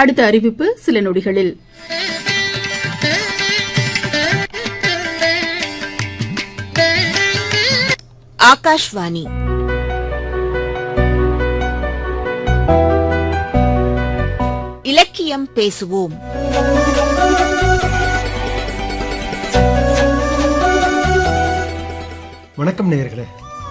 அடுத்த அறிவிப்பு சில நொடிகளில் ஆகாஷ்வாணி இலக்கியம் பேசுவோம் வணக்கம் நேயர்களே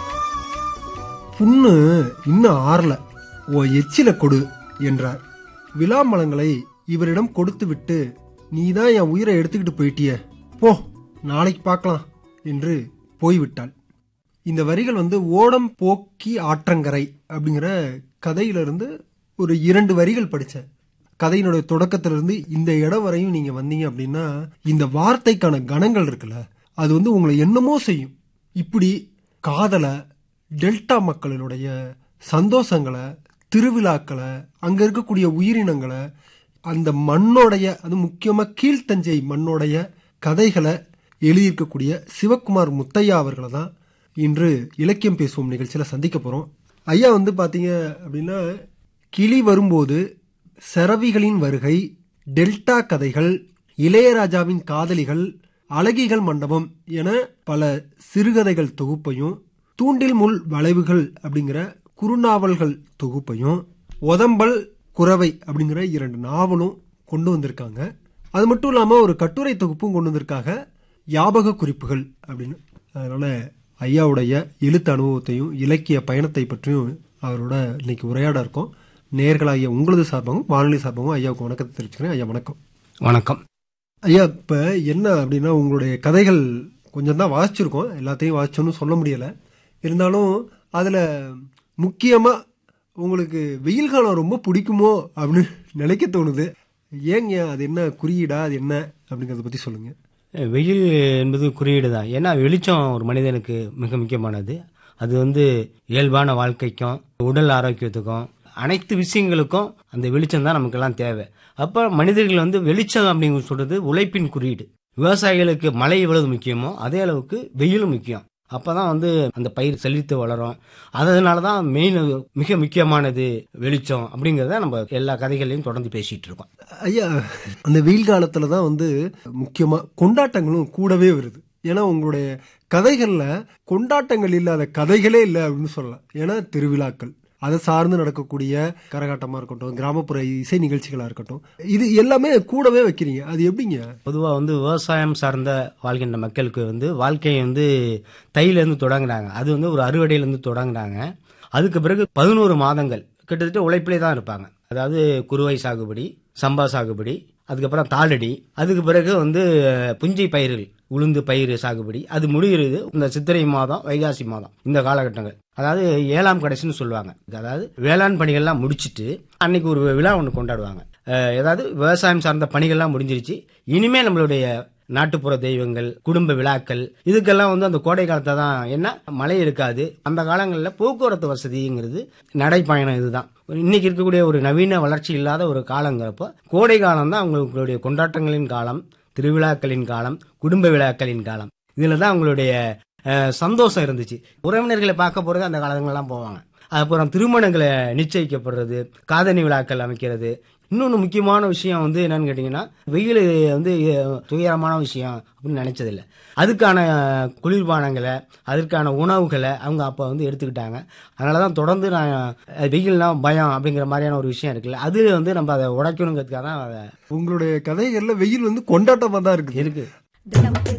புண்ணு இன்னும் ஆறல ஓ எச்சில கொடு என்றார் விளாமலங்களை இவரிடம் கொடுத்துவிட்டு நீதான் என் உயிரை எடுத்துக்கிட்டு போயிட்டிய போ நாளைக்கு பார்க்கலாம் என்று போய்விட்டாள் இந்த வரிகள் வந்து ஓடம் போக்கி ஆற்றங்கரை அப்படிங்கிற கதையிலிருந்து ஒரு இரண்டு வரிகள் படித்தேன் கதையினுடைய தொடக்கத்திலிருந்து இந்த இடம் வரையும் நீங்க வந்தீங்க அப்படின்னா இந்த வார்த்தைக்கான கணங்கள் இருக்குல்ல அது வந்து உங்களை என்னமோ செய்யும் இப்படி காதலை டெல்டா மக்களினுடைய சந்தோஷங்களை திருவிழாக்களை அங்க இருக்கக்கூடிய உயிரினங்களை அந்த மண்ணோடைய அது முக்கியமா கீழ்த்தஞ்சை மண்ணோடைய கதைகளை எழுதியிருக்கக்கூடிய சிவகுமார் முத்தையா அவர்களை தான் இன்று இலக்கியம் பேசுவோம் நிகழ்ச்சியில சந்திக்க போறோம் ஐயா வந்து பாத்தீங்க அப்படின்னா கிளி வரும்போது செரவிகளின் வருகை டெல்டா கதைகள் இளையராஜாவின் காதலிகள் அழகிகள் மண்டபம் என பல சிறுகதைகள் தொகுப்பையும் தூண்டில் முள் வளைவுகள் அப்படிங்கிற குறுநாவல்கள் தொகுப்பையும் ஒதம்பல் குறவை அப்படிங்கிற இரண்டு நாவலும் கொண்டு வந்திருக்காங்க அது மட்டும் இல்லாம ஒரு கட்டுரை தொகுப்பும் கொண்டு வந்திருக்காங்க ஞாபக குறிப்புகள் அப்படின்னு அதனால ஐயாவுடைய எழுத்து அனுபவத்தையும் இலக்கிய பயணத்தை பற்றியும் அவரோட இன்னைக்கு உரையாட இருக்கோம் நேர்களாகிய உங்களது சார்பாகவும் வானொலி சார்பாகவும் ஐயாவுக்கு வணக்கத்தை தெரிவிச்சுக்கிறேன் ஐயா வணக்கம் வணக்கம் ஐயா இப்ப என்ன அப்படின்னா உங்களுடைய கதைகள் கொஞ்சம் தான் வாசிச்சிருக்கோம் எல்லாத்தையும் வாசிச்சோன்னு சொல்ல முடியல இருந்தாலும் அதுல முக்கியமா உங்களுக்கு வெயில் காலம் ரொம்ப பிடிக்குமோ அப்படின்னு நினைக்க தோணுது ஏங்க அது என்ன குறியீடா அது என்ன அப்படிங்கறத பத்தி சொல்லுங்க வெயில் என்பது குறியீடு தான் ஏன்னா வெளிச்சம் ஒரு மனிதனுக்கு மிக முக்கியமானது அது வந்து இயல்பான வாழ்க்கைக்கும் உடல் ஆரோக்கியத்துக்கும் அனைத்து விஷயங்களுக்கும் அந்த வெளிச்சம் தான் நமக்கெல்லாம் தேவை அப்போ மனிதர்கள் வந்து வெளிச்சம் அப்படிங்க சொல்றது உழைப்பின் குறியீடு விவசாயிகளுக்கு மழை எவ்வளவு முக்கியமோ அதே அளவுக்கு வெயிலும் முக்கியம் அப்பதான் வந்து அந்த பயிர் செழித்து வளரும் அதனால தான் மெயின் மிக முக்கியமானது வெளிச்சம் அப்படிங்கறத நம்ம எல்லா கதைகளையும் தொடர்ந்து பேசிட்டு இருக்கோம் ஐயா அந்த வெயில் காலத்துல தான் வந்து முக்கியமா கொண்டாட்டங்களும் கூடவே வருது ஏன்னா உங்களுடைய கதைகள்ல கொண்டாட்டங்கள் இல்லாத கதைகளே இல்லை அப்படின்னு சொல்லலாம் ஏன்னா திருவிழாக்கள் அதை சார்ந்து நடக்கக்கூடிய கரகாட்டமா இருக்கட்டும் கிராமப்புற இசை நிகழ்ச்சிகளா இருக்கட்டும் இது எல்லாமே கூடவே வைக்கிறீங்க அது எப்படிங்க பொதுவாக வந்து விவசாயம் சார்ந்த வாழ்கின்ற மக்களுக்கு வந்து வாழ்க்கையை வந்து தையிலேருந்து தொடங்குனாங்க அது வந்து ஒரு அறுவடையிலேருந்து தொடங்குனாங்க அதுக்கு பிறகு பதினோரு மாதங்கள் கிட்டத்தட்ட உழைப்பிலே தான் இருப்பாங்க அதாவது குறுவை சாகுபடி சம்பா சாகுபடி அதுக்கப்புறம் தாளடி அதுக்கு பிறகு வந்து புஞ்சை பயிர்கள் உளுந்து பயிர் சாகுபடி அது முடிகிறது இந்த சித்திரை மாதம் வைகாசி மாதம் இந்த காலகட்டங்கள் அதாவது ஏழாம் கடைசின்னு சொல்லுவாங்க அதாவது வேளாண் பணிகள்லாம் முடிச்சிட்டு அன்னைக்கு ஒரு விழா ஒன்று கொண்டாடுவாங்க அஹ் ஏதாவது விவசாயம் சார்ந்த பணிகள்லாம் முடிஞ்சிருச்சு இனிமே நம்மளுடைய நாட்டுப்புற தெய்வங்கள் குடும்ப விழாக்கள் இதுக்கெல்லாம் வந்து அந்த கோடை காலத்தை தான் என்ன மழை இருக்காது அந்த காலங்களில் போக்குவரத்து வசதிங்கிறது நடைப்பயணம் இதுதான் இன்னைக்கு இருக்கக்கூடிய ஒரு நவீன வளர்ச்சி இல்லாத ஒரு காலங்கிறப்போ கோடை காலம் தான் அவங்களுடைய கொண்டாட்டங்களின் காலம் திருவிழாக்களின் காலம் குடும்ப விழாக்களின் காலம் இதுல தான் அவங்களுடைய அஹ், சந்தோஷம் இருந்துச்சு உறவினர்களை பார்க்க போறது அந்த காலங்கள்லாம் போவாங்க அப்புறம் திருமணங்களை நிச்சயிக்கப்படுறது காதணி விழாக்கள் அமைக்கிறது இன்னொன்று முக்கியமான விஷயம் வந்து என்னன்னு கேட்டிங்கன்னா வெயில் வந்து அஹ், துயரமான விஷயம் அப்படின்னு நினைச்சதில்லை அதுக்கான குளிர்பானங்களை அதற்கான உணவுகளை அவங்க அப்போ வந்து எடுத்துக்கிட்டாங்க அதனால தான் தொடர்ந்து நான் அஹ், வெயில்னா பயம் அப்படிங்கிற மாதிரியான ஒரு விஷயம் இருக்குல்ல அது வந்து நம்ம அதை உடைக்கணுங்கிறதுக்காக தான் அதை உங்களுடைய கதைகள்ல வெயில் வந்து கொண்டாட்டமா தான் இருக்குது இருக்கு தினம்